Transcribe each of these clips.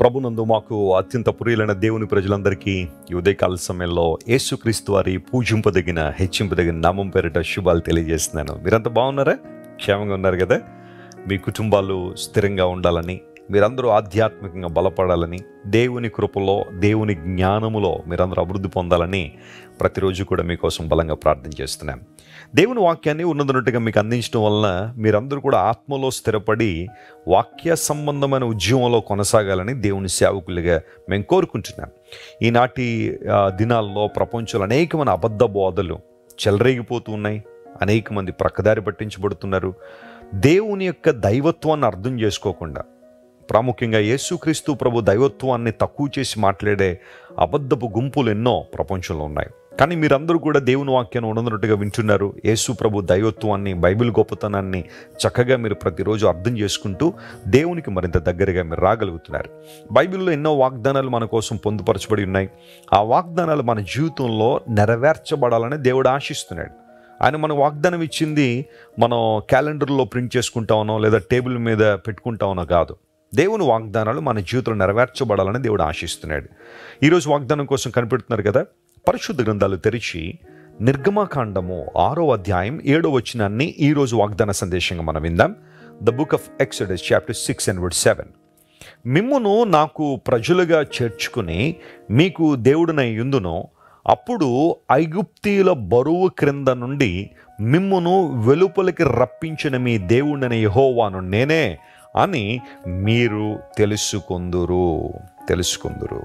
ప్రభునందు మాకు అత్యంత ప్రియులైన దేవుని ప్రజలందరికీ ఈ ఉదయకాల సమయంలో యేసుక్రీస్తు వారి పూజింపదగిన హెచ్చింపదగిన నామం పేరిట శుభాలు తెలియజేస్తున్నాను మీరంతా బాగున్నారా క్షేమంగా ఉన్నారు కదా మీ కుటుంబాలు స్థిరంగా ఉండాలని మీరందరూ ఆధ్యాత్మికంగా బలపడాలని దేవుని కృపలో దేవుని జ్ఞానములో మీరందరూ అభివృద్ధి పొందాలని ప్రతిరోజు కూడా మీకోసం బలంగా ప్రార్థన చేస్తున్నాను దేవుని వాక్యాన్ని ఉన్నదన్నట్టుగా మీకు అందించడం వలన మీరందరూ కూడా ఆత్మలో స్థిరపడి వాక్య సంబంధమైన ఉద్యమంలో కొనసాగాలని దేవుని సేవకులుగా మేము కోరుకుంటున్నాం ఈనాటి ఆ, దినాల్లో ప్రపంచంలో అనేకమైన అబద్ధ బోధలు చెలరేగిపోతూ ఉన్నాయి అనేక మంది ప్రక్కదారి పట్టించబడుతున్నారు దేవుని యొక్క దైవత్వాన్ని అర్థం చేసుకోకుండా ప్రాముఖ్యంగా యేసుక్రీస్తు ప్రభు దైవత్వాన్ని తక్కువ చేసి మాట్లాడే అబద్ధపు గుంపులు ఎన్నో ప్రపంచంలో ఉన్నాయి కానీ మీరందరూ కూడా దేవుని వాక్యాన్ని ఉండనట్టుగా వింటున్నారు యేసు ప్రభు దైవత్వాన్ని బైబిల్ గొప్పతనాన్ని చక్కగా మీరు ప్రతిరోజు అర్థం చేసుకుంటూ దేవునికి మరింత దగ్గరగా మీరు రాగలుగుతున్నారు బైబిల్లో ఎన్నో వాగ్దానాలు మన కోసం పొందుపరచబడి ఉన్నాయి ఆ వాగ్దానాలు మన జీవితంలో నెరవేర్చబడాలని దేవుడు ఆశిస్తున్నాడు ఆయన మన వాగ్దానం ఇచ్చింది మనం క్యాలెండర్లో ప్రింట్ చేసుకుంటామనో లేదా టేబుల్ మీద పెట్టుకుంటామనో కాదు దేవుని వాగ్దానాలు మన జీవితంలో నెరవేర్చబడాలని దేవుడు ఆశిస్తున్నాడు ఈరోజు వాగ్దానం కోసం కనిపెడుతున్నారు కదా పరిశుద్ధ గ్రంథాలు తెరిచి నిర్గమాకాండము ఆరో అధ్యాయం ఏడో వచనాన్ని ఈరోజు వాగ్దాన సందేశంగా మనం విందాం the book of Exodus chapter six and word seven మిమ్మును నాకు ప్రజలుగా చేర్చుకుని మీకు దేవుడినై యుందును అప్పుడు ఐగుప్తీయుల బరువు క్రింద నుండి మిమ్మును వెలుపలికి రప్పించిన మీ దేవుడని యెహోవాను నేనే అని మీరు తెలుసుకుందురు తెలుసుకుందురు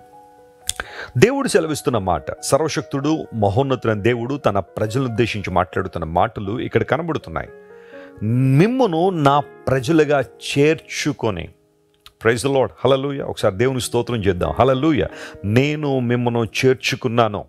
దేవుడు సెలవిస్తున్న మాట సర్వశక్తుడు మహోన్నతులైన దేవుడు తన ప్రజలను ఉద్దేశించి మాట్లాడుతున్న మాటలు ఇక్కడ కనబడుతున్నాయి మిమ్మును నా ప్రజలుగా చేర్చుకొని ప్రైజ్ లాడ్ హలలుయ ఒకసారి దేవుని స్తోత్రం చేద్దాం హలలుయ నేను మిమ్మను చేర్చుకున్నాను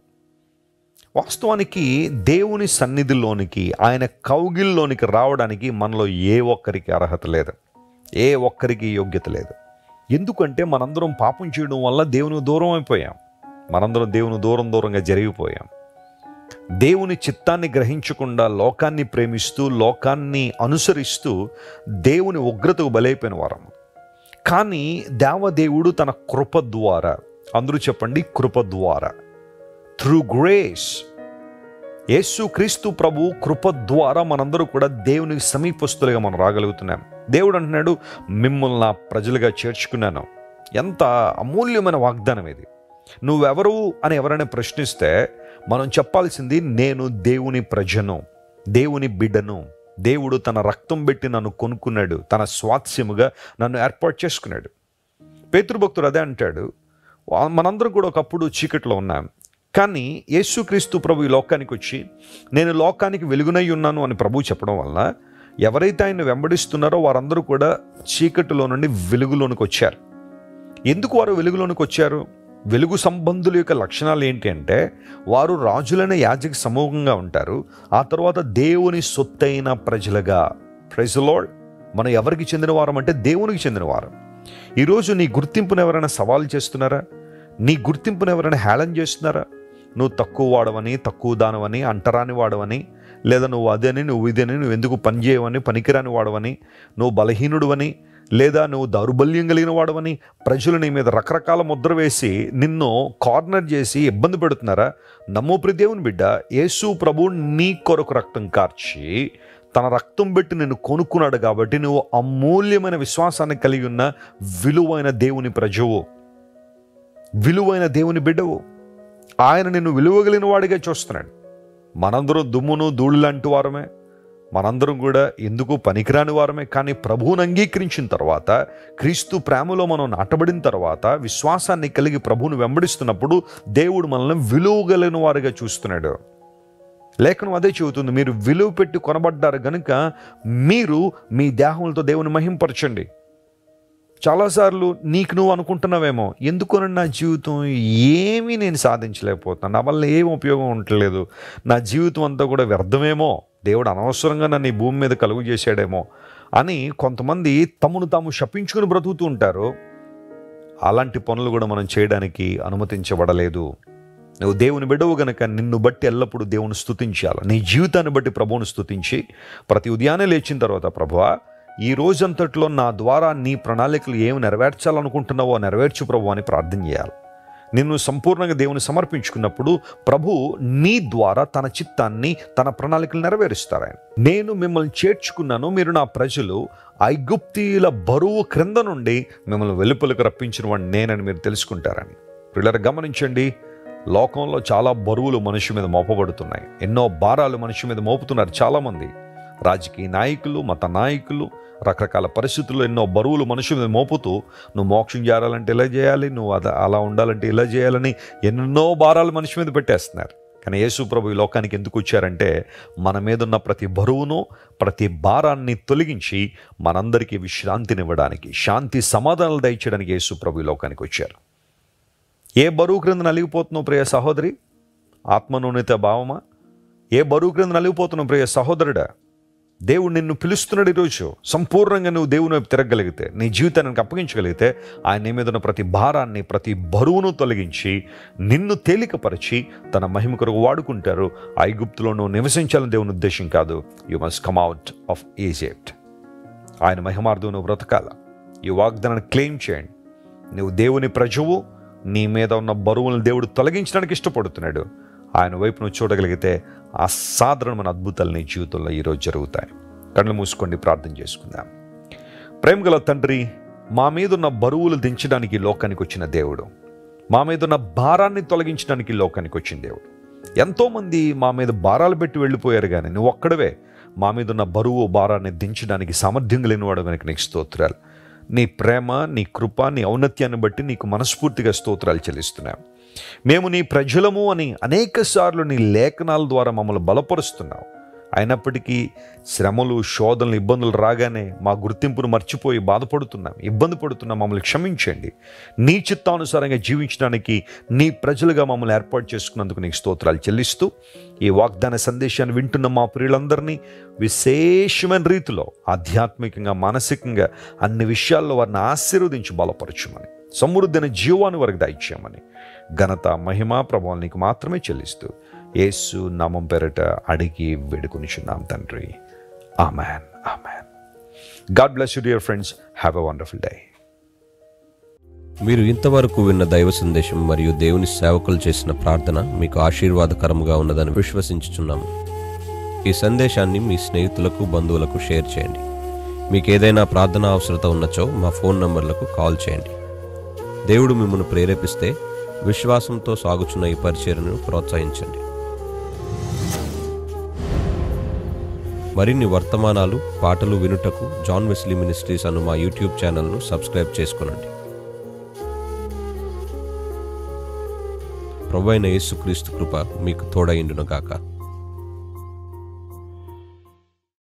వాస్తవానికి దేవుని సన్నిధిలోనికి ఆయన కౌగిల్లోనికి రావడానికి మనలో ఏ ఒక్కరికి అర్హత లేదు ఏ ఒక్కరికి యోగ్యత లేదు ఎందుకంటే మనందరం పాపం చేయడం వల్ల దేవుని దూరం అయిపోయాం మనందరం దేవుని దూరం దూరంగా జరిగిపోయాం దేవుని చిత్తాన్ని గ్రహించకుండా లోకాన్ని ప్రేమిస్తూ లోకాన్ని అనుసరిస్తూ దేవుని ఉగ్రతకు బలైపోయిన వారం కానీ దేవదేవుడు తన కృప ద్వారా అందరూ చెప్పండి కృప ద్వారా త్రూ గ్రేస్ యేసు క్రీస్తు ప్రభు కృప ద్వారా మనందరూ కూడా దేవునికి సమీపస్తులుగా మనం రాగలుగుతున్నాం దేవుడు అంటున్నాడు మిమ్మల్ని నా ప్రజలుగా చేర్చుకున్నాను ఎంత అమూల్యమైన వాగ్దానం ఇది నువ్వెవరు అని ఎవరైనా ప్రశ్నిస్తే మనం చెప్పాల్సింది నేను దేవుని ప్రజను దేవుని బిడ్డను దేవుడు తన రక్తం పెట్టి నన్ను కొనుక్కున్నాడు తన స్వాస్యముగా నన్ను ఏర్పాటు చేసుకున్నాడు పేతృభక్తుడు అదే అంటాడు వా- మనందరం కూడా ఒకప్పుడు చీకట్లో ఉన్నాం కానీ యేసుక్రీస్తు ప్రభు ఈ లోకానికి వచ్చి నేను లోకానికి వెలుగునై ఉన్నాను అని ప్రభు చెప్పడం వలన ఎవరైతే ఆయన వెంబడిస్తున్నారో వారందరూ కూడా చీకటిలో నుండి వెలుగులోనికి వచ్చారు ఎందుకు వారు వెలుగులోనికి వచ్చారు వెలుగు సంబంధుల యొక్క లక్షణాలు ఏంటి అంటే వారు రాజులైన యాజక సమూహంగా ఉంటారు ఆ తర్వాత దేవుని సొత్తైన ప్రజలుగా ప్రజలోడ్ మనం ఎవరికి చెందిన వారం అంటే దేవునికి చెందిన వారం ఈరోజు నీ గుర్తింపును ఎవరైనా సవాల్ చేస్తున్నారా నీ గుర్తింపును ఎవరైనా హేళన చేస్తున్నారా నువ్వు తక్కువ వాడవని తక్కువ దానవని అంటరాని వాడవని లేదా నువ్వు అదని నువ్వు ఇదని నువ్వు ఎందుకు పని చేయవని పనికిరాని వాడవని నువ్వు బలహీనుడువని లేదా నువ్వు దౌర్బల్యం కలిగిన వాడవని ప్రజలు నీ మీద రకరకాల ముద్ర వేసి నిన్ను కార్నర్ చేసి ఇబ్బంది పెడుతున్నారా నమ్మో ప్రి దేవుని బిడ్డ యేసు ప్రభు నీ కొరకు రక్తం కార్చి తన రక్తం పెట్టి నిన్ను కొనుక్కున్నాడు కాబట్టి నువ్వు అమూల్యమైన విశ్వాసాన్ని కలిగి ఉన్న విలువైన దేవుని ప్రజవు విలువైన దేవుని బిడ్డవు ఆయన నిన్ను విలువగలిగిన వాడిగా చూస్తున్నాడు మనందరం దుమ్మును ధూళి లాంటి వారమే మనందరం కూడా ఎందుకు పనికిరాని వారమే కానీ ప్రభువును అంగీకరించిన తర్వాత క్రీస్తు ప్రేమలో మనం నాటబడిన తర్వాత విశ్వాసాన్ని కలిగి ప్రభువును వెంబడిస్తున్నప్పుడు దేవుడు మనల్ని విలువగలిగిన వారిగా చూస్తున్నాడు లేఖనం అదే చెబుతుంది మీరు విలువ పెట్టి కొనబడ్డారు గనుక మీరు మీ దేహములతో దేవుని మహింపరచండి చాలాసార్లు నీకు నువ్వు అనుకుంటున్నావేమో ఎందుకు నా జీవితం ఏమీ నేను సాధించలేకపోతున్నాను నా వల్ల ఏం ఉపయోగం ఉండట్లేదు నా జీవితం అంతా కూడా వ్యర్థమేమో దేవుడు అనవసరంగా నన్ను ఈ భూమి మీద కలుగు చేశాడేమో అని కొంతమంది తమను తాము శపించుకుని బ్రతుకుతూ ఉంటారు అలాంటి పనులు కూడా మనం చేయడానికి అనుమతించబడలేదు నువ్వు దేవుని బిడవు గనక నిన్ను బట్టి ఎల్లప్పుడూ దేవుని స్తుతించాలి నీ జీవితాన్ని బట్టి ప్రభువును స్తుతించి ప్రతి ఉదయాన్నే లేచిన తర్వాత ప్రభువా ఈ రోజంతట్లో నా ద్వారా నీ ప్రణాళికలు ఏమి నెరవేర్చాలనుకుంటున్నావో నెరవేర్చు ప్రభు అని ప్రార్థన చేయాలి నిన్ను సంపూర్ణంగా దేవుని సమర్పించుకున్నప్పుడు ప్రభు నీ ద్వారా తన చిత్తాన్ని తన ప్రణాళికలు నెరవేరుస్తారు ఆయన నేను మిమ్మల్ని చేర్చుకున్నాను మీరు నా ప్రజలు ఐగుప్తీయుల బరువు క్రింద నుండి మిమ్మల్ని వెలుపలకు రప్పించిన వాడిని నేనని మీరు తెలుసుకుంటారని పిల్లలు గమనించండి లోకంలో చాలా బరువులు మనిషి మీద మోపబడుతున్నాయి ఎన్నో భారాలు మనిషి మీద మోపుతున్నారు చాలామంది రాజకీయ నాయకులు మత నాయకులు రకరకాల పరిస్థితుల్లో ఎన్నో బరువులు మనుషుల మీద మోపుతూ నువ్వు మోక్షం చేయాలంటే ఇలా చేయాలి నువ్వు అద అలా ఉండాలంటే ఇలా చేయాలని ఎన్నో భారాలు మనిషి మీద పెట్టేస్తున్నారు కానీ యేసు ప్రభు ఈ లోకానికి ఎందుకు వచ్చారంటే మన మీద ఉన్న ప్రతి బరువును ప్రతి భారాన్ని తొలగించి మనందరికీ విశ్రాంతినివ్వడానికి శాంతి సమాధానాలు దయచేయడానికి యేసు ప్రభు ఈ లోకానికి వచ్చారు ఏ బరువు క్రింద నలిగిపోతున్నావు ప్రియ సహోదరి ఆత్మనూనిత భావమా ఏ బరువు క్రింద నలిగిపోతున్నావు ప్రియ సహోదరుడా దేవుడు నిన్ను పిలుస్తున్నాడు ఈరోజు సంపూర్ణంగా నువ్వు దేవుని వైపు తిరగలిగితే నీ జీవితానికి అప్పగించగలిగితే ఆయన నీ మీద ఉన్న ప్రతి భారాన్ని ప్రతి బరువును తొలగించి నిన్ను తేలికపరిచి తన మహిమ కొరకు వాడుకుంటారు ఐగుప్తులో నువ్వు నివసించాలని దేవుని ఉద్దేశం కాదు you must come out of Egypt ఆయన మహిమార్థం నువ్వు బ్రతకాల ఈ వాగ్దానాన్ని క్లెయిమ్ చేయండి నువ్వు దేవుని ప్రజవు నీ మీద ఉన్న బరువులను దేవుడు తొలగించడానికి ఇష్టపడుతున్నాడు ఆయన వైపు నువ్వు చూడగలిగితే అసాధారణమైన అద్భుతాలు నీ జీవితంలో ఈరోజు జరుగుతాయి కళ్ళు మూసుకోండి ప్రార్థన చేసుకుందాం ప్రేమగల తండ్రి మా మీద ఉన్న బరువులు దించడానికి ఈ లోకానికి వచ్చిన దేవుడు మా మీద ఉన్న భారాన్ని తొలగించడానికి ఈ లోకానికి వచ్చిన దేవుడు ఎంతోమంది మా మీద భారాలు పెట్టి వెళ్ళిపోయారు కానీ నువ్వు ఒక్కడవే మా మీద ఉన్న బరువు భారాన్ని దించడానికి సామర్థ్యం లేనివాడు కనుక నీకు స్తోత్రాలు నీ ప్రేమ నీ కృప నీ ఔన్నత్యాన్ని బట్టి నీకు మనస్ఫూర్తిగా స్తోత్రాలు చెల్లిస్తున్నాం మేము నీ ప్రజలము అని అనేక సార్లు నీ లేఖనాల ద్వారా మమ్మల్ని బలపరుస్తున్నావు అయినప్పటికీ శ్రమలు శోధనలు ఇబ్బందులు రాగానే మా గుర్తింపును మర్చిపోయి బాధపడుతున్నాం ఇబ్బంది పడుతున్నాం మమ్మల్ని క్షమించండి నీ చిత్తానుసారంగా జీవించడానికి నీ ప్రజలుగా మమ్మల్ని ఏర్పాటు చేసుకున్నందుకు నీకు స్తోత్రాలు చెల్లిస్తూ ఈ వాగ్దాన సందేశాన్ని వింటున్న మా ప్రియులందరినీ విశేషమైన రీతిలో ఆధ్యాత్మికంగా మానసికంగా అన్ని విషయాల్లో వారిని ఆశీర్వదించి బలపరచుమని సమృద్ధైన జీవాన్ని వారికి దయచేయమని ఘనత మహిమ ప్రభావం నీకు మాత్రమే చెల్లిస్తూ యేసు నామం పేరట అడిగి వేడుకొనిచున్నాం తండ్రి amen amen God bless you dear friends have a wonderful day మీరు ఇంతవరకు విన్న దైవ సందేశం మరియు దేవుని సేవకులు చేసిన ప్రార్థన మీకు ఆశీర్వాదకరముగా ఉన్నదని విశ్వసించుచున్నాము ఈ సందేశాన్ని మీ స్నేహితులకు బంధువులకు షేర్ చేయండి మీకు ఏదైనా ప్రార్థన అవసరత ఉన్నచో మా ఫోన్ నంబర్లకు కాల్ చేయండి దేవుడు మిమ్మల్ని ప్రేరేపిస్తే విశ్వాసంతో సాగుచున్న ఈ పరిచర్ను ప్రోత్సహించండి మరిన్ని వర్తమానాలు పాటలు వినుటకు జాన్ వెస్లీ మినిస్ట్రీస్ అను మా యూట్యూబ్ ఛానల్ను సబ్స్క్రైబ్ చేసుకునండి ప్రభు అయిన యేసుక్రీస్తు కృప మీకు తోడైండును గాక